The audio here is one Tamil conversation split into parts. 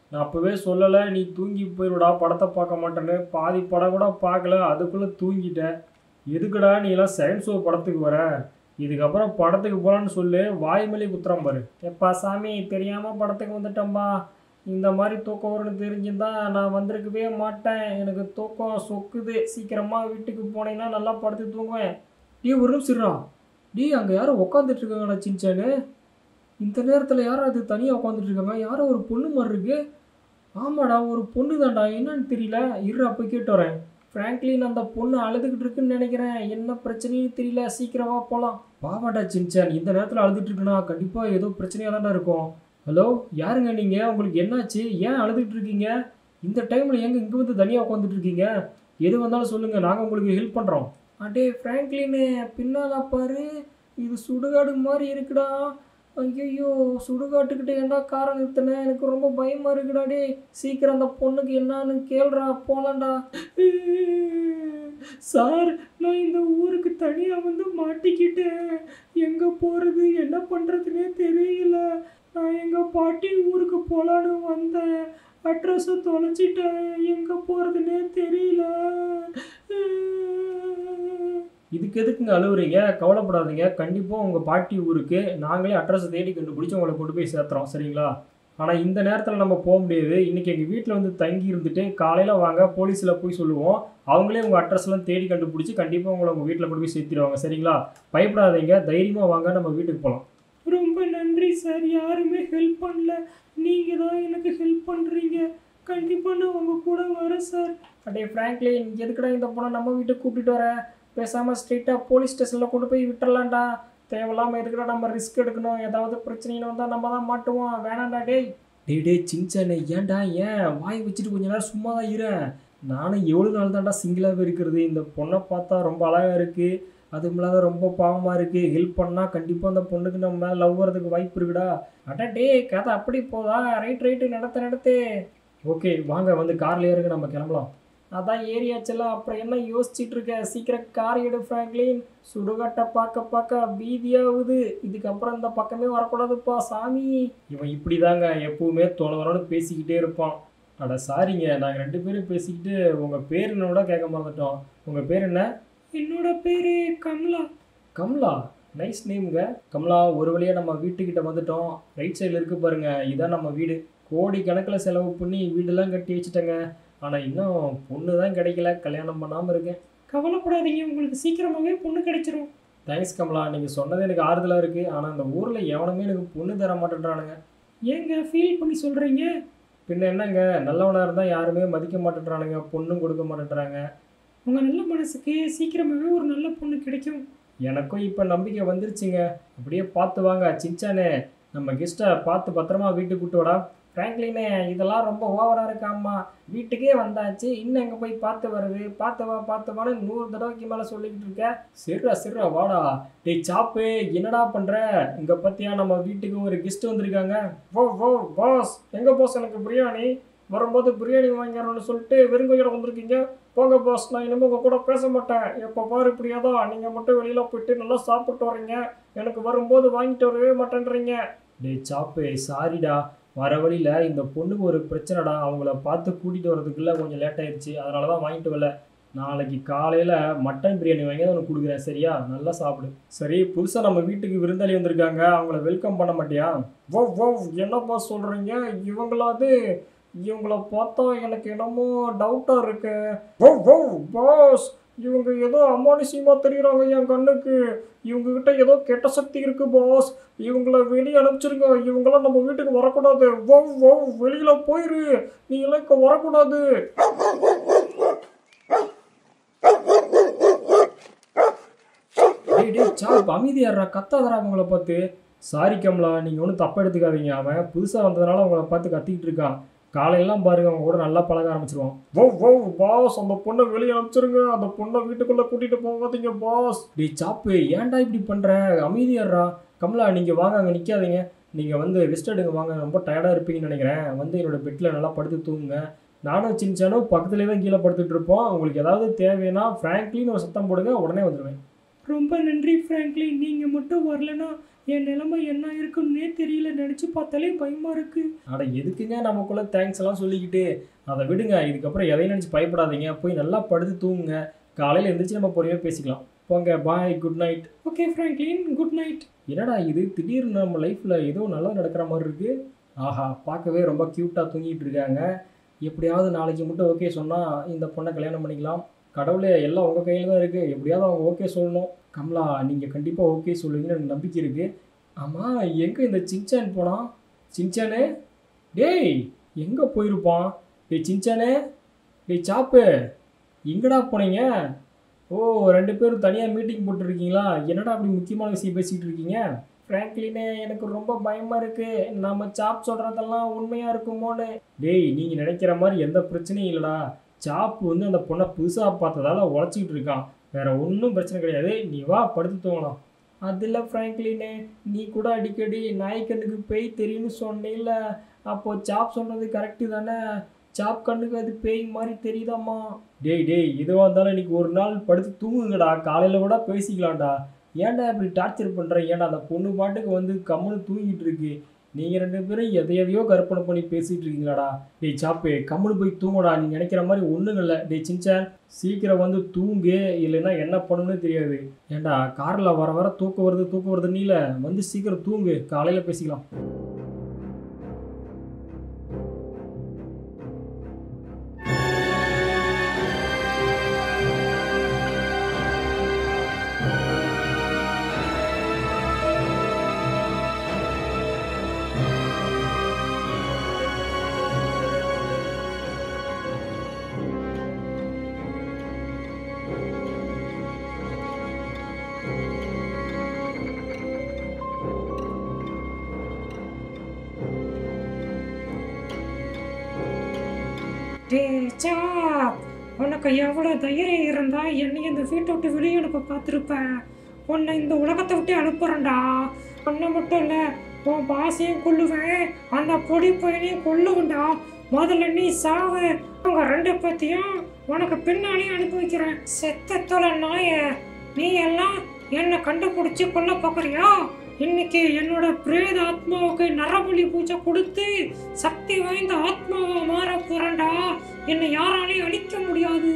நான் அப்போவே சொல்லலை நீ தூங்கி போயிடுடா படத்தை பார்க்க மாட்டேன்னு பாதி படம் கூட பார்க்கல அதுக்குள்ளே தூங்கிட்டேன் எதுக்குடா நீ எல்லாம் செகண்ட் ஷோ படத்துக்கு வர இதுக்கப்புறம் படத்துக்கு போகலான்னு சொல்லு வாய்மொழி குத்துறான் பாரு எப்பா சாமி தெரியாமல் படத்துக்கு வந்துட்டேன்பா இந்த மாதிரி தூக்கம் வரும்னு தெரிஞ்சிருந்தா நான் வந்திருக்கவே மாட்டேன் எனக்கு தூக்கம் சொக்குது சீக்கிரமாக வீட்டுக்கு போனீங்கன்னா நல்லா படுத்து தூங்குவேன் டீ ஒரு நிமிஷம் இருடா. டீ அங்கே யாரோ உட்காந்துட்டு இருக்காங்கடா சின்சானு இந்த நேரத்தில் யாரும் அது தனியாக உட்காந்துட்டு இருக்காங்க யாரோ ஒரு பொண்ணு மாதிரி இருக்கு ஆமாடா ஒரு பொண்ணு தான்டா என்னன்னு தெரியல இரு அப்போ கேட்டு வரேன் ஃப்ராங்க்லின் அந்த பொண்ணு அழுதுகிட்டு இருக்குன்னு நினைக்கிறேன் என்ன பிரச்சனையும் தெரியல சீக்கிரமா போகலாம் பாவாடா சின்சான் இந்த நேரத்தில் அழுதுட்டு இருக்குன்னா கண்டிப்பாக ஏதோ பிரச்சனையாக தானே இருக்கும் ஹலோ யாருங்க நீங்கள் உங்களுக்கு என்னாச்சு ஏன் அழுதுகிட்டு இருக்கீங்க இந்த டைமில் எங்க இங்கே வந்து தனியாக உட்காந்துட்டு இருக்கீங்க எது வந்தாலும் சொல்லுங்கள் நாங்கள் உங்களுக்கு ஹெல்ப் பண்ணுறோம் அடே ஃப்ராங்க்லினு பின்னால் பாரு இது சுடுகாடு மாதிரி இருக்குடா ஐயோ சுடுகாட்டுக்கிட்ட ஏன்டா காரை நிறுத்தினேன் எனக்கு ரொம்ப பயமாக இருக்குடா டே சீக்கிரம் அந்த பொண்ணுக்கு என்னன்னு கேளுடா போலாம்டா சார் நான் இந்த ஊருக்கு தனியாக வந்து மாட்டிக்கிட்டேன் எங்கே போகிறது என்ன பண்ணுறதுனே தெரியல நான் எங்கள் பாட்டி ஊருக்கு போகலான்னு வந்தேன் அட்ரஸை தொலைச்சிட்டேன் எங்கே போகிறதுனே தெரியல இதுக்கு எதுக்குங்க அழுவுறீங்க கவலைப்படாதீங்க கண்டிப்பாக உங்கள் பாட்டி ஊருக்கு நாங்களே அட்ரஸை தேடி கண்டுபிடிச்சி உங்களை கொண்டு போய் சேர்த்துறோம் சரிங்களா ஆனால் இந்த நேரத்தில் நம்ம போக முடியாது இன்றைக்கி எங்கள் வீட்டில் வந்து தங்கி இருந்துட்டு காலையில் வாங்க போலீஸில் போய் சொல்லுவோம் அவங்களே உங்கள் அட்ரஸ்லாம் தேடி கண்டுபிடிச்சி கண்டிப்பாக உங்களை உங்கள் வீட்டில் கொண்டு போய் சேர்த்திடுவாங்க சரிங்களா பயப்படாதீங்க தைரியமாக வாங்க நம்ம வீட்டுக்கு போகலாம் ரொம்ப நன்றி சார் யாருமே ஹெல்ப் பண்ணல நீங்கள் தான் எனக்கு ஹெல்ப் பண்ணுறீங்க கண்டிப்பாக நான் உங்கள் கூட வரேன் சார் அடே ஃப்ராங்க்லின் எதுக்குடா இந்த பொண்ணை நம்ம வீட்டுக்கு கூப்பிட்டுட்டு வர பேசாமல் ஸ்ட்ரெயிட்டாக போலீஸ் ஸ்டேஷனில் கொண்டு போய் விட்டுறலாம்டா தேவையில்லாமல் எதுக்குடா நம்ம ரிஸ்க் எடுக்கணும் ஏதாவது பிரச்சனைன்னு வந்தால் நம்ம தான் மாட்டுவோம் வேணாம்டா டேய் டேய் டேய் சின்சானே ஏன்டா ஏன் வாய் வச்சுட்டு கொஞ்ச நேரம் சும்மா தான் இருறேன் நானும் எவ்வளோ நாள் தான்டா சிங்கிளாகவே இருக்கிறது இந்த பொண்ணை பார்த்தா ரொம்ப அழகாக இருக்குது அதுவும் இல்லாத ரொம்ப பாவமாக இருக்குது ஹெல்ப் பண்ணால் கண்டிப்பாக அந்த பொண்ணுக்கு நம்ம மேலே லவ் வரதுக்கு வாய்ப்பு இருக்குடா அட டேய் கதை அப்படி போதா ரைட் ரைட்டு நடத்த நடத்து ஓகே வாங்க வந்து கார்ல ஏறுங்க நம்ம கிளம்பலாம் அதான் ஏரியாச்சல அப்புறம் என்ன யோசிச்சுட்டு இருக்க சீக்கிரம் கார் எடு ஃப்ராங்க்லின் சுடுகாட்டை பார்க்க பார்க்க பீதியாகுது இதுக்கப்புறம் இந்த பக்கமே வரக்கூடாதுப்பா சாமி இவன் இப்படி தாங்க எப்பவுமே தொலைவரோடு பேசிக்கிட்டே இருப்பான் அட சாரிங்க நாங்கள் ரெண்டு பேரும் பேசிக்கிட்டு உங்கள் பேர் என்னோட கேட்க மறந்துட்டோம் உங்கள் பேர் என்ன என்னோட பேர் கமலா கமலா நைஸ் நேமுங்க கமலா ஒரு வழியாக நம்ம வீட்டுக்கிட்ட வந்துட்டோம் ரைட் சைடில் இருக்கு பாருங்க இதான் நம்ம வீடு கோடி கணக்கில் செலவு பண்ணி வீடெல்லாம் கட்டி வச்சுட்டேங்க ஆனால் இன்னும் பொண்ணு தான் கிடைக்கல கல்யாணம் பண்ணாமல் இருக்கேன் கவலைப்படாதீங்க உங்களுக்கு சீக்கிரமாகவே பொண்ணு கிடைச்சிரும் தேங்க்ஸ் கமலா நீங்கள் சொன்னது எனக்கு ஆறுதலாக இருக்குது ஆனால் அந்த ஊரில் எவனுமே எனக்கு பொண்ணு தர மாட்டேன்றானுங்க ஏங்க ஃபீல் பண்ணி சொல்கிறீங்க பின்ன என்னங்க நல்லவனாக இருந்தால் யாருமே மதிக்க மாட்டேன்றானுங்க பொண்ணும் கொடுக்க மாட்டேன்றாங்க உங்கள் நல்ல மனசுக்கு சீக்கிரமாகவே ஒரு நல்ல பொண்ணு கிடைக்கும் எனக்கும் இப்போ நம்பிக்கை வந்துருச்சுங்க அப்படியே பார்த்து வாங்க சின்சானே நம்ம கெஸ்ட்டை பார்த்து பத்திரமா வீட்டுக்கு கூட்டு வாடா ஃப்ராங்க்லினே இதெல்லாம் ரொம்ப ஓவராக இருக்காம்மா வீட்டுக்கே வந்தாச்சு இன்னும் எங்கே போய் பார்த்து வருது பார்த்து வா பார்த்து வான்னு நூறு தடவைக்கு மேலே சொல்லிக்கிட்டு இருக்க சிறுரா சிறுரா வாடா டேய் சாப்பு என்னடா பண்ணுற இங்கே பார்த்தியா நம்ம வீட்டுக்கு ஒரு கெஸ்ட் வந்திருக்காங்க ஓ ஓ பாஸ் எங்கே பாஸ் எனக்கு பிரியாணி வரும்போது பிரியாணி வாங்கிடுறோம்னு சொல்லிட்டு வெறுங்கையோட வந்திருக்கீங்க போங்க பாஸ் நான் இனிமேல் உங்கள் கூட பேச மாட்டேன் எப்போ பாரு இப்படியாதான் நீங்கள் மட்டும் வெளியில் போயிட்டு நல்லா சாப்பிட்டு வரீங்க எனக்கு வரும்போது வாங்கிட்டு வரவே மாட்டேன்றீங்க டேய் சாப்பு சாரிடா வர வழியில் இந்த பொண்ணுக்கு ஒரு பிரச்சனைடா அவங்கள பார்த்து கூட்டிகிட்டு வரதுக்குள்ளே கொஞ்சம் லேட் ஆயிடுச்சு அதனால தான் வாங்கிட்டு வரல நாளைக்கு காலையில் மட்டன் பிரியாணி வாங்கி தான் உனக்கு கொடுக்குறேன் சரியா நல்லா சாப்பிடு சரி புதுசாக நம்ம வீட்டுக்கு விருந்தாளி வந்திருக்காங்க அவங்கள வெல்கம் பண்ண மாட்டியா ஓ ஓ என்னப்பா சொல்கிறீங்க இவங்களாவது இவங்கள பார்த்தா எனக்கு என்னமோ டவுட்டாக இருக்கு ஓ ஓ பாஸ் இவங்க ஏதோ அமானுஷியமா தெரியுறாங்க என் கண்ணுக்கு இவங்க கிட்ட ஏதோ கெட்ட சக்தி இருக்கு பாஸ் இவங்கள வெளியே அனுப்பிச்சிருங்க இவங்களாம் நம்ம வீட்டுக்கு வரக்கூடாது ஓ ஓ வெளியில போயிரு நீ எல்லாம் இங்க வரக்கூடாது டேய் டேய் சாப் அமைதியாடுறா கத்தாதரா அவங்கள பார்த்து சாரி கமலா நீங்கள் ஒன்றும் தப்பாக எடுத்துக்காதீங்க அவன் புதுசாக வந்ததுனால அவங்கள பார்த்து கத்திக்கிட்டு இருக்கான் காலையெல்லாம் பாருங்க அவங்க கூட நல்லா பழக ஆரம்பிச்சிருவான் ஓ ஓ பாஸ் அந்த பொண்ணை வெளியே அனுப்பிச்சிருங்க அந்த பொண்ணை வீட்டுக்குள்ளே கூட்டிகிட்டு போகாதீங்க பாஸ் டேய் சாப்பு ஏன்டா இப்படி பண்ணுற அமைதியாடுறா கமலா நீங்கள் வாங்க அங்கே நிற்காதீங்க நீங்கள் வந்து ரெஸ்ட் எடுங்க வாங்க ரொம்ப டயர்டாக இருப்பீங்கன்னு நினைக்கிறேன் வந்து என்னோட பெட்டில் நல்லா படுத்து தூங்குங்க நானும் சின்சானும் பக்கத்துலேயே தான் கீழே படுத்துட்டு இருப்போம் உங்களுக்கு ஏதாவது தேவைன்னா ஃப்ராங்க்லின்னு ஒரு சத்தம் போடுங்க உடனே வந்துடுவேன் ரொம்ப நன்றி ஃப்ராங்க்லின் நீங்கள் மட்டும் வரலனா என் நிலைமை என்ன இருக்குன்னே தெரியல நினச்சி பார்த்தாலே பயமாக இருக்குது அட எதுக்குங்க நமக்குள்ளே தேங்க்ஸ் எல்லாம் சொல்லிக்கிட்டு அதை விடுங்க இதுக்கப்புறம் எதையும் நினச்சி பயப்படாதீங்க போய் நல்லா படுத்து தூங்குங்க காலையில் எந்திரிச்சு நம்ம பொறுமையாக பேசிக்கலாம் போங்க bye good night okay Franklin good night என்னடா இது திடீர்னு நம்ம லைஃப்பில் ஏதோ நல்லா நடக்கிற மாதிரி இருக்குது ஆஹா பார்க்கவே ரொம்ப க்யூட்டாக தூங்கிட்டு இருக்காங்க எப்படியாவது நாளைக்கு மட்டும் ஓகே சொன்னால் இந்த பொண்ணை கல்யாணம் பண்ணிக்கலாம் கடவுளே எல்லாம் உங்கள் கையில் தான் இருக்குது எப்படியாவது அவங்க ஓகே சொல்லணும் கமலா நீங்கள் கண்டிப்பாக ஓகே சொல்லுவீங்கன்னு எனக்கு நம்பிக்கை இருக்குது ஆமாம் எங்கே இந்த சின்சான் போனான் சின்சானே டேய் எங்கே போயிருப்பான் டேய் சின்சானே டேய் சாப்பு எங்கடா போனீங்க ஓ ரெண்டு பேரும் தனியாக மீட்டிங் போட்டுருக்கீங்களா என்னடா அப்படி முக்கியமான விஷயம் பேசிகிட்டு இருக்கீங்க ஃப்ராங்க்லினே எனக்கு ரொம்ப பயமாக இருக்குது நம்ம சாப் சொல்கிறதெல்லாம் உண்மையாக இருக்குமோன்னு டேய் நீங்கள் நினைக்கிற மாதிரி எந்த பிரச்சனையும் இல்லைடா சாப் வந்து அந்த பொண்ணை புதுசாக பார்த்ததால உழைச்சிக்கிட்டு இருக்கான் வேற ஒன்றும் பிரச்சனை கிடையாது நீ வா படுத்து தூங்கலாம் அதில் ஃப்ராங்க்லினே நீ கூட அடிக்கடி நாய்க்கண்ணுக்கு பேய் தெரியும்னு சொன்னேல்ல அப்போ சாப் சொன்னது கரெக்டு தானே சாப் கண்ணுக்கு அது பேய் மாதிரி தெரியுதாம்மா டேய் டேய் எதுவாக இருந்தாலும் இன்னைக்கு ஒரு நாள் படுத்து தூங்குங்கடா காலையில் கூட பேசிக்கலாம்டா ஏன்டா இப்படி டார்ச்சர் பண்ணுற ஏன்டா அந்த பொண்ணு பாட்டுக்கு வந்து கம்முன்னு தூங்கிட்டு இருக்கு நீங்கள் ரெண்டு பேரும் எதை எதையோ கற்பனை பண்ணி பேசிகிட்டு இருக்கீங்களாடா டேய் சாப்பு கம்முன்னு போய் தூங்குடா நீ நினைக்கிற மாதிரி ஒன்றும் இல்லை டேய் சின்சான் சீக்கிரம் வந்து தூங்கு இல்லைன்னா என்ன பண்ணணும்னு தெரியாது ஏன்டா காரில் வர வர தூக்கம் வருது தூக்கம் வருது நீல வந்து சீக்கிரம் தூங்கு காலையில் பேசிக்கலாம் டேச்சா உனக்கு எவ்வளோ தைரியம் இருந்தா என்னை இந்த வீட்டை விட்டு வெளியே அனுப்ப பார்த்துருப்பேன் உன்னை இந்த உலகத்தை விட்டு அனுப்புறேன்டா உன்னை மட்டும் இல்லை உன் பாசையும் கொல்லுவேன் அந்த பொடி பையனையும் கொல்லுவேன்டா முதல்ல நீ சாவு அவங்க ரெண்டு பேத்தையும் உனக்கு பின்னாலேயே அனுப்பி வைக்கிறேன் செத்தத்தோல நாய நீ எல்லாம் என்னை கண்டுபிடிச்சி கொல்ல பார்க்குறியா இன்னைக்கு என்னோட பிரேத ஆத்மாவுக்கு நரபலி பூஜை கொடுத்து சக்தி வாய்ந்த ஆத்மாவா மாற போறேன்டா என்னை யாராலையும் அழிக்க முடியாது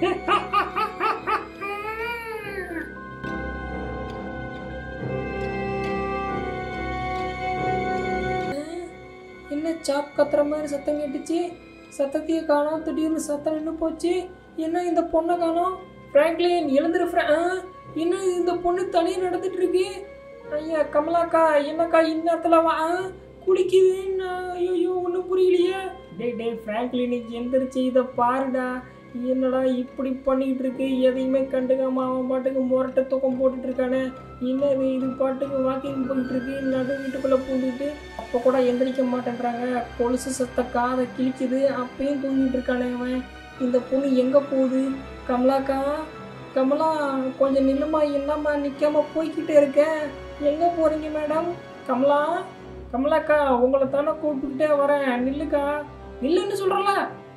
என்ன சாப் கத்துற மாதிரி சத்தம் கேட்டுச்சு சத்தத்தையே காணோம் திடீர்னு சத்தம் நின்று போச்சு என்ன இந்த பொண்ணை காணோம் ஃப்ராங்க்லின் எழுந்துரு ஃப்ரா ஆ, என்ன இந்த பொண்ணு தனியாக நடந்துட்டு இருக்கு ஐயா கமலாக்கா என்னக்கா இந்நேரத்தில் வா ஆ, குளிக்குது நான் ஐயோ ஒன்றும் புரியலையே டேய் டேய் ஃப்ராங்க்லின் எந்திரிச்சு இதை பாருடா என்னடா இப்படி பண்ணிக்கிட்டு இருக்கு எதையுமே கண்டுக்காம அவன் பாட்டுக்கு முரட்டை தூக்கம் போட்டுட்டு இருக்கானே என்னது இது பாட்டுக்கு வாக்கிங் போயிட்டு இருக்கு நடு வீட்டுக்குள்ளே பூந்துட்டு அப்போ கூட எந்திரிக்க மாட்டேன்றாங்க கொலுசு சத்த காதை கிழிக்குது அப்பயும் தூங்கிட்டு இருக்கானே அவன் இந்த பொண்ணு எங்கே போகுது கமலாக்கா கமலா கொஞ்சம் நில்லுமா என்னம்மா நிற்காம போய்கிட்டே இருக்கேன் எங்கே போகிறீங்க மேடம் கமலா கமலாக்கா உங்களை தானே கூப்பிட்டுக்கிட்டே வரேன் நில்லுக்கா நில்லுன்னு சொல்கிறல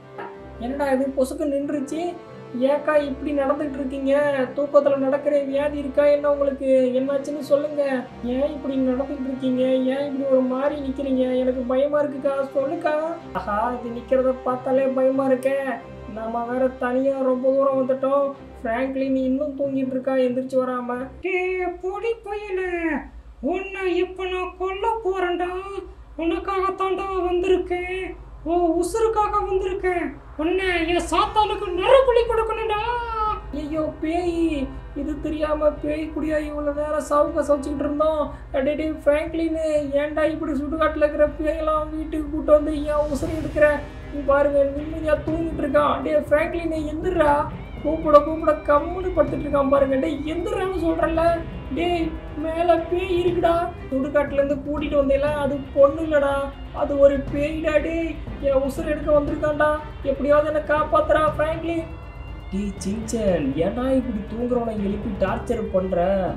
என்னடா இது பொசுக்கு நின்றுச்சு ஏக்கா இப்படி நடந்துட்டு இருக்கீங்க தூக்கத்தில் நடக்கிற வியாதி இருக்கா என்ன உங்களுக்கு என்னாச்சுன்னு சொல்லுங்க ஏன் இப்படி நடந்துட்டு இருக்கீங்க ஏன் இப்படி ஒரு மாதிரி நிக்கிறீங்க எனக்கு பயமா இருக்குக்கா சொல்லுக்கா ஆஹா இது நிக்கிறத பார்த்தாலே பயமா இருக்கே நாம வேற தனியா ரொம்ப தூரம் வந்துட்டோம் ஃப்ராங்க்லின் இன்னும் தூங்கிட்டு இருக்கா எந்திரிச்சு வராம டே பொடி பையல உன்னை இப்ப நான் கொல்ல போறேன்டா உனக்காகத்தான்டா வந்திருக்கேன் ஓ உசுருக்காக வந்திருக்கேன் உன்னை என் சாத்தானுக்கு நரபலி கொடுக்கணும்டா ஐயோ பேய் இது தெரியாம பேய் குடியா இவ்வளோ நேரம் சாவுக்க சமைச்சிக்கிட்டு இருந்தோம் டே ஃப்ராங்க்லின் ஏன்டா இப்படி சுடுகாட்டில் இருக்கிற பேயெல்லாம் வீட்டுக்கு கூட்டு வந்து ஏன் உசுறு எடுக்கிற நீ பாருங்க நிம்மதியா தூங்கிட்டு இருக்கான் டே ஃப்ராங்க்லின் எந்திரா கூப்பிட கூப்பிட கம்முன்னு படுத்துட்டு இருக்கான் பாருங்க டே எந்திரான்னு சொல்றல டேய் மேலே பேய் இருக்குடா சுடுகாட்டுலேருந்து கூட்டிட்டு வந்தேல அது பொண்ணு இல்லடா அது ஒரு பேய்டா டேய் என் உசுறு எடுக்க வந்திருக்கான்டா எப்படியாவது என்னை காப்பாத்துறா ஃப்ராங்க்லின் டேய் சின்சன் ஏன்டா இப்படி தூங்குறவனை எழுப்பி டார்ச்சர் பண்ற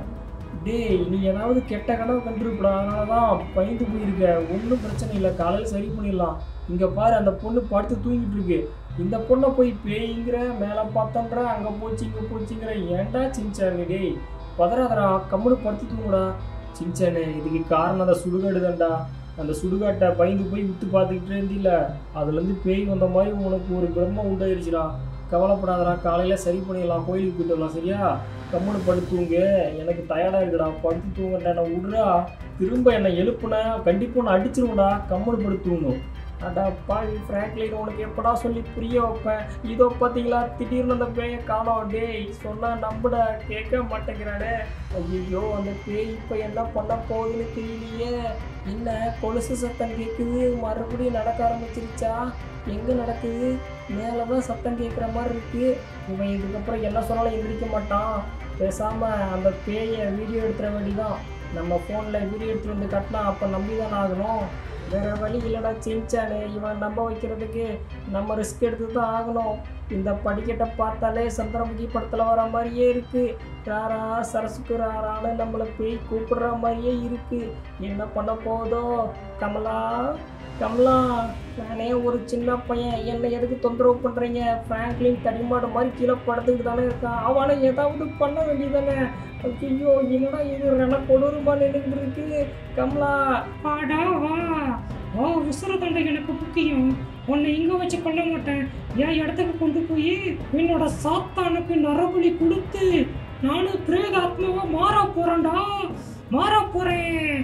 டேய் நீ ஏதாவது கெட்ட கனவு கண்டிருப்படா அதனால தான் பயந்து போயிருக்க ஒன்றும் பிரச்சனை இல்லை காலையில் சரி பண்ணிடலாம் இங்கே பாரு அந்த பொண்ணு படுத்து தூங்கிட்டு இருக்கு இந்த பொண்ணை போய் பேய்ங்கிற மேலே பார்த்தன்ற அங்கே போச்சு இங்கே போச்சுங்கிற ஏன்டா சின்சான் டேய் பதறாதடா கம்முனு படுத்து தூங்குடா சின்சானே இதுக்கு காரணம் அந்த சுடுகாடு தான்டா அந்த சுடுகாட்டை பயந்து போய் விட்டு பார்த்துக்கிட்டே இருந்தில்ல அதுலேருந்து பேய் வந்த மாதிரி உனக்கு ஒரு பிரம்ம உண்டாயிருச்சுடா கவலைப்படாதடா காலையில் சரி பண்ணிடலாம் கோயிலுக்கு போயிட்டு வரலாம் சரியா கம்முனு படுத்து தூங்கு எனக்கு டயர்டாக இருக்குடா படுத்து தூங்கண்டா நான் விட்றா திரும்ப என்னை எழுப்புனா கண்டிப்பாக நான் அடிச்சிருவேன்டா கம்முனு படுத்து தூங்கணும் அடா பாவி ஃப்ராங்க்லின் உனக்கு எப்படா சொல்லி புரிய வைப்பேன் இதோ பார்த்தீங்களா திடீர்னு அந்த பேயை காணோம் டேய் சொன்னா நம்புடா கேட்க மாட்டேங்கிறானே ஐயோ அந்த பேய் இப்போ என்ன பண்ண போகுதுன்னு தெரியலையே என்ன கொலுசு சத்தம் கேட்குது மறுபடியும் நடக்க ஆரம்பிச்சிருச்சா எங்கே நடக்குது மேலே தான் சத்தம் கேட்குற மாதிரி இருக்கு இவன் இதுக்கப்புறம் என்ன சொன்னாலும் எந்திரிக்க மாட்டான் பேசாமல் அந்த பேயை வீடியோ எடுத்துட வேண்டிதான் நம்ம ஃபோனில் வீடியோ எடுத்துட்டு வந்து கட்டினா அப்போ நம்பி தானே ஆகணும் வேற வழி இல்லைடா சின்சானே இவன் நம்ப வைக்கிறதுக்கு நம்ம ரிஸ்க் எடுத்து தான் ஆகணும் இந்த படிக்கட்டை பார்த்தாலே சந்திரமுகி படத்தில் வர மாதிரியே இருக்கு ராரா சரசுக்கு ராரான்னு நம்மளை போய் கூப்பிடுற மாதிரியே இருக்கு என்ன பண்ண போதோ கமலா கமலா நானே ஒரு சின்ன பையன் என்னை எதுக்கு தொந்தரவு பண்ணுறீங்க ஃப்ராங்க்லின் தடிமாடு மாதிரி கீழே படுத்துக்கிட்டு தானே இருக்கான் அவனை ஏதாவது பண்ண வேண்டியதானே ஐயோ என்னடா இது ரென கொடூரமா நின்றுட்டு இருக்கு கமலா வாடா வா வா உசுர தண்டை எனக்கு முக்கியம் உன்னை இங்க வச்சு கொள்ள மாட்டேன் என் இடத்துக்கு கொண்டு போய் என்னோட சாத்தானுக்கு நரபலி கொடுத்து நானும் பிரேத ஆத்மாவா மாற போறேன்டா மாற போறேன்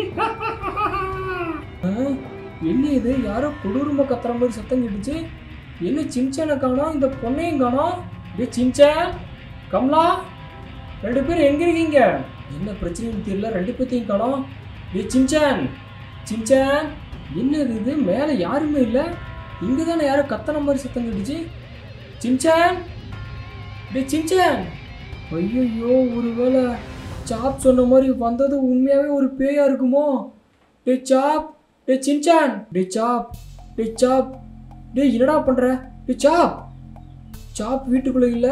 ஆ, என்ன இது யாரோ கொடூரமா கத்துற மாதிரி சத்தம் கேட்டுச்சு என்ன சின்சானை காணோம் இந்த பொண்ணையும் காணோம் டே சின்சான் கமலா ரெண்டு பேரும் எங்க இருக்கீங்க என்ன பிரச்சனைன்னு தெரியல ரெண்டு பேர்த்தையும் காணோம் டே சின்சான் சின்சான் என்னது இது மேலே யாருமே இல்லை இங்கே தானே யாரோ கத்தன மாதிரி சத்தம் கேட்டுச்சு சின்சான் டே சின்சான் ஐயோ ஒருவேளை சாப் சொன்ன மாதிரி வந்தது உண்மையாகவே ஒரு பேயா இருக்குமோ டே சாப் டே சின்சான் டே சாப் டே சாப் டே என்னடா பண்ற டே சாப் சாப் வீட்டுக்குள்ள இல்ல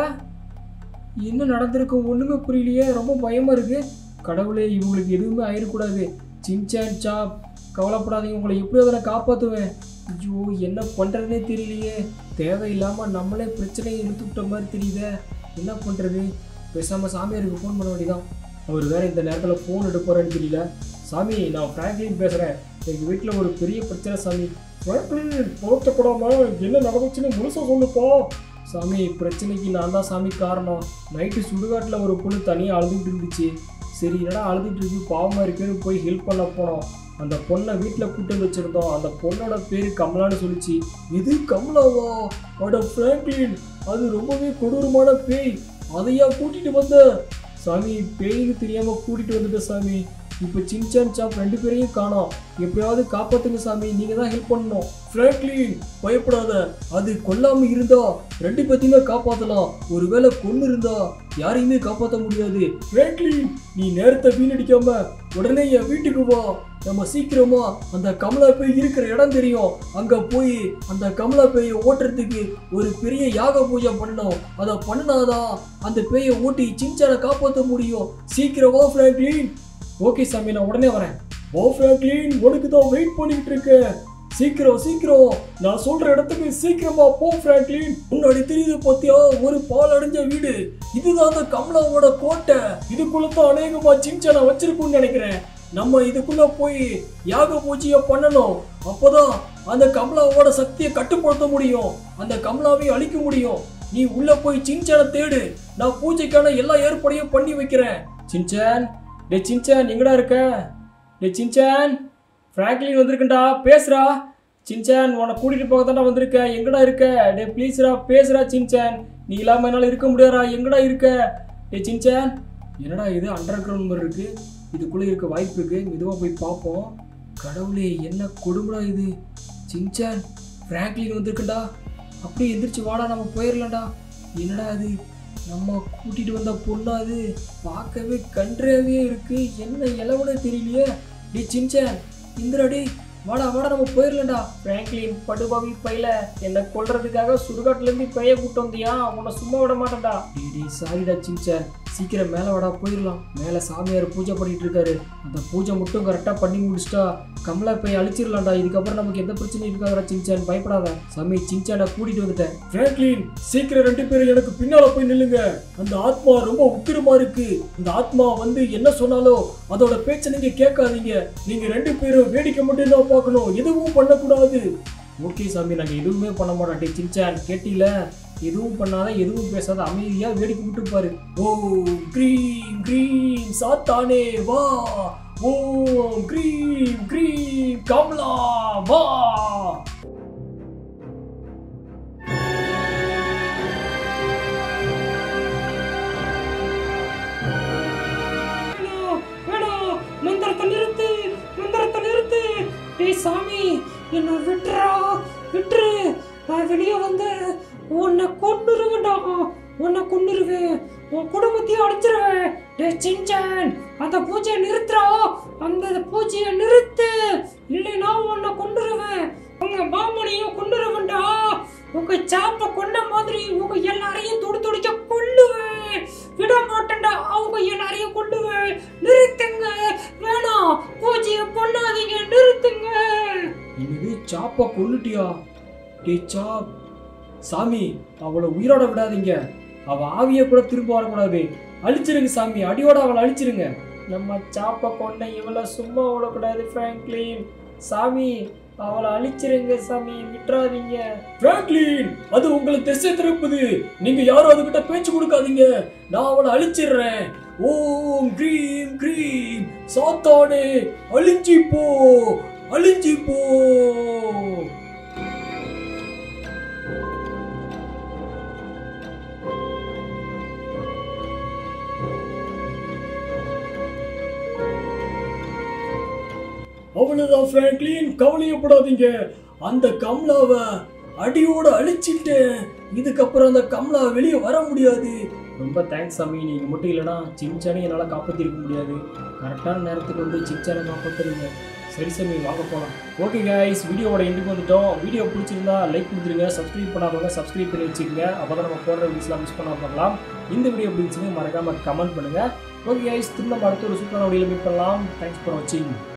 என்ன நடந்திருக்கு ஒண்ணுமே புரியலையே ரொம்ப பயமா இருக்கு கடவுளே இவங்களுக்கு எதுவுமே ஆயிடக்கூடாது சின்சான் சாப் கவலைப்படாதீங்க உங்களை எப்படியாவது நான் காப்பாற்றுவேன் ஐயோ என்ன பண்ணுறதுனே தெரியலையே தேவையில்லாம நம்மளே பிரச்சனையை இழுத்து விட்ட மாதிரி தெரியுதே என்ன பண்ணுறது பேசாமல் சாமியாருக்கு ஃபோன் பண்ண வேண்டியதான் அவர் வேற இந்த நேரத்தில் ஃபோன் எடுப்பாருன்னு தெரியல சாமி நான் ஃப்ராங்க்லின் பேசுகிறேன் எங்கள் வீட்டில் ஒரு பெரிய பிரச்சனை சாமி ஃப்ராங்க்லின் போட்டக்கூடாம என்ன நடந்துச்சுன்னு முழுசாக சொல்லுப்பா சாமி பிரச்சனைக்கு நான் தான் சாமி காரணம் நைட்டு சுடுகாட்டில் ஒரு பொண்ணு தனியாக அழுதுகிட்டு இருந்துச்சு சரி என்னடா அழுதுட்டு இருக்கு பாவமாக இருக்குன்னு போய் ஹெல்ப் பண்ண போனோம் அந்த பொண்ணை வீட்டில் கூட்டு வந்து வச்சிருந்தோம் அந்த பொண்ணோட பேர் கமலான்னு சொல்லிச்சு இது கமலாவா அட ஃப்ராங்க்லின் அது ரொம்பவே கொடூரமான பேய் அதையா கூட்டிட்டு வந்த சாமி பேய்க்கு தெரியாம கூட்டிட்டு வந்துட்ட சாமி இப்போ சின்சான் சாப் ரெண்டு பேரையும் காணோம் எப்படியாவது காப்பாத்துங்க சாமி நீங்க தான் ஹெல்ப் பண்ணணும் ஃப்ராங்க்லின் பயப்படாத அது கொல்லாம இருந்தா ரெண்டு பேத்தையுமே காப்பாத்தலாம் ஒருவேளை கொன்னு இருந்தா யாரையுமே காப்பாற்ற முடியாது ஃப்ராங்க்லின் நீ நேரத்தை வீணடிக்காம உடனே என் வீட்டுக்கு வா நம்ம சீக்கிரமா அந்த கமலா பேய் இருக்கிற இடம் தெரியும் அங்க போய் அந்த கமலா பேயை ஓட்டுறதுக்கு ஒரு பெரிய யாக பூஜை பண்ணணும் அதை பண்ணாதான் அந்த பேயை ஓட்டி சின்சானை காப்பாற்ற முடியும் சீக்கிரம் வா ஃப்ராங்க்லின் ஓகே சாமி நான் உடனே வரேன் ஓ ஃப்ராங்க்லின் உனக்கு தான் வெயிட் பண்ணிட்டு இருக்கேன் சீக்கிரம் சீக்கிரம் நான் சொல்ற இடத்துக்கு சீக்கிரமா போ ஃப்ராங்க்லின் முன்னாடி தெரியுது பாத்தியா ஒரு பால் அடைஞ்ச வீடு இதுதான் அந்த கமலாவோட கோட்டை இதுக்குள்ள தான் அநேகமா சின்சானை வச்சிருக்கும்னு நினைக்கிறேன் நம்ம இதுக்குள்ள போய் யாக பூஜையை பண்ணணும் அப்பதான் அந்த கமலாவோட சக்தியை கட்டுப்படுத்த முடியும் அந்த கமலாவை அழிக்க முடியும் நீ உள்ள போய் சின்சானை தேடு நான் பூஜைக்கான எல்லா ஏற்பாடையும் பண்ணி வைக்கிறேன் சின்சான் டே சின்சான் எங்கடா இருக்க டே சின்சான் ஃப்ராங்க்லின் வந்திருக்கேன்டா பேசுறா சின்சான் உன்னை கூட்டிட்டு போக தான்டா வந்திருக்க எங்கடா இருக்க டே ப்ளீஸ்ரா பேசுறா சின்சான் நீ இல்லாம என்னால இருக்க முடியாதா எங்கடா இருக்க டே சின்சான் என்னடா இது அண்டர் கிரவுண்ட் மாதிரி இருக்கு இதுக்குள்ள இருக்க வாய்ப்பு இருக்கு மெதுவா போய் பார்ப்போம் கடவுளே என்ன கொடுமைடா இது சின்சான் ஃப்ராங்க்லின் வந்திருக்குடா அப்படியே எந்திரிச்சு வாடா நம்ம போயிடலாம்டா என்னடா இது நம்ம கூட்டிட்டு வந்த பொண்ணா அது பார்க்கவே கன்றாவே இருக்கு என்ன இலவனே தெரியலையே டே சின்சான் இந்திரா டே வாடா வாடா நம்ம போயிடலாம்டா ஃப்ராங்க்லின் படுபாவி பையில என்னை கொல்றதுக்காக சுடுகாட்டுல இருந்து பைய கூட்டு வந்தியா உன்னை சும்மா விட மாட்டேன்டா டேய் டேய் சாரிடா சின்சான் சீக்கிரம் மேலே வாடா போயிடலாம் மேலே சாமியார் பூஜை பண்ணிட்டு இருக்காரு அந்த பூஜை மட்டும் கரெக்டாக பண்ணி முடிச்சிட்டா கமலா போய் அழிச்சிடலாம்டா இதுக்கப்புறம் நமக்கு எந்த பிரச்சனையும் இருக்காதா சின்சான் பயப்படாத சாமி சின்சானை கூட்டிட்டு வந்துட்டேன் ஃப்ராங்க்லின் சீக்கிரம் ரெண்டு பேரும் எனக்கு பின்னால போய் நில்லுங்க அந்த ஆத்மா ரொம்ப உக்கிரமா இருக்கு இந்த ஆத்மா வந்து என்ன சொன்னாலோ அதோட பேச்சை நீங்க கேட்காதீங்க நீங்க ரெண்டு பேரும் வேடிக்கை மட்டும் தான் பார்க்கணும் எதுவும் பண்ணக்கூடாது ஓகே சாமி நாங்கள் எதுவுமே பண்ண மாட்டோம் டே சின்சான் கேட்டில எதுவும் பண்ணாத எதுவும் பேசாத அமைதியா வேடிக்கை விட்டு பாரு ஓம் க்ரீம் க்ரீம் சாத்தானே வா ஓம் க்ரீம் க்ரீம் கமலா வா வேணாம் வேணாம் மந்திரத்தை நிறுத்து மந்திரத்தை நிறுத்து டேய் சாமி என்ன விட்டுறா விட்டுரு நான் வெளியே வந்து உன்னை கொண்டுருவேன்டா உன்னை கொண்டுருவேன் உன் குடும்பத்தையும் அடிச்சிருவேன் டேய் சின்சான் அந்த பூஜையை நிறுத்துறா அந்த பூஜையை நிறுத்து இல்லைன்னா உன்னை கொண்டுருவேன் உங்க மாமனையும் கொண்டுருவேன்டா உங்க சாப்ப கொண்ட மாதிரி உங்க எல்லாரையும் துடி துடிக்க கொல்லுவேன் விட மாட்டேன்டா அவங்க எல்லாரையும் கொல்லுவேன் நிறுத்துங்க வேணாம் பூஜையை பண்ணாதீங்க நிறுத்துங்க என்னது சாப்பா கொல்லுட்டியா டே சாப் சாமி அவளை உயிரோட விடாதீங்க அவ ஆவிய கூட திரும்ப வரக்கூடாது அழிச்சிருங்க சாமி அடியோட அவளை அழிச்சிருங்க நம்ம சாப்ப கொண்ட இவளை சும்மா விடக்கூடாது ஃப்ராங்க்லின் சாமி அவளை அழிச்சிருங்க சாமி விட்டுறாதீங்க ஃப்ராங்க்லின் அது உங்களை திசை திருப்புது நீங்க யாரும் அதுகிட்ட பேச்சு கொடுக்காதீங்க நான் அவளை அழிச்சிடுறேன் ஓம் க்ரீம் க்ரீம் சாத்தானே அழிஞ்சி போ அழிஞ்சி போ அவ்வளவுதான் பிராங்க்லின் கவலையப்படாதீங்க அந்த கம்லாவை அடியோட அழிச்சிட்டேன் இதுக்கப்புறம் அந்த கம்லா வெளியே வர முடியாது ரொம்ப தேங்க்ஸ் சாமி நீங்கள் மட்டும் இல்லைனா சின்சானை என்னால் காப்பாற்றிருக்க முடியாது கரெக்டான நேரத்துக்கு வந்து சின்சானை காப்பாற்றுறீங்க சரி சாமி வாங்க போகலாம் ஓகே கைஸ் வீடியோவோட எண்டுக்கு வந்துட்டோம் வீடியோ பிடிச்சிருந்தா லைக் கொடுத்துருங்க சப்ஸ்கிரைப் பண்ணாதவங்க சப்ஸ்கிரைப் பண்ணி வச்சுக்கோங்க அப்போ தான் நம்ம போடுற வீடியோஸ்லாம் மிஸ் பண்ணாம பார்க்கலாம் இந்த வீடியோ பிடிச்சிங்க மறக்காம கமெண்ட் பண்ணுங்கள் ஓகே கைஸ் திரும்ப அடுத்த ஒரு சூப்பரான வீடியோ மீட் பண்ணலாம் தேங்க்ஸ் ஃபார் வாட்சிங்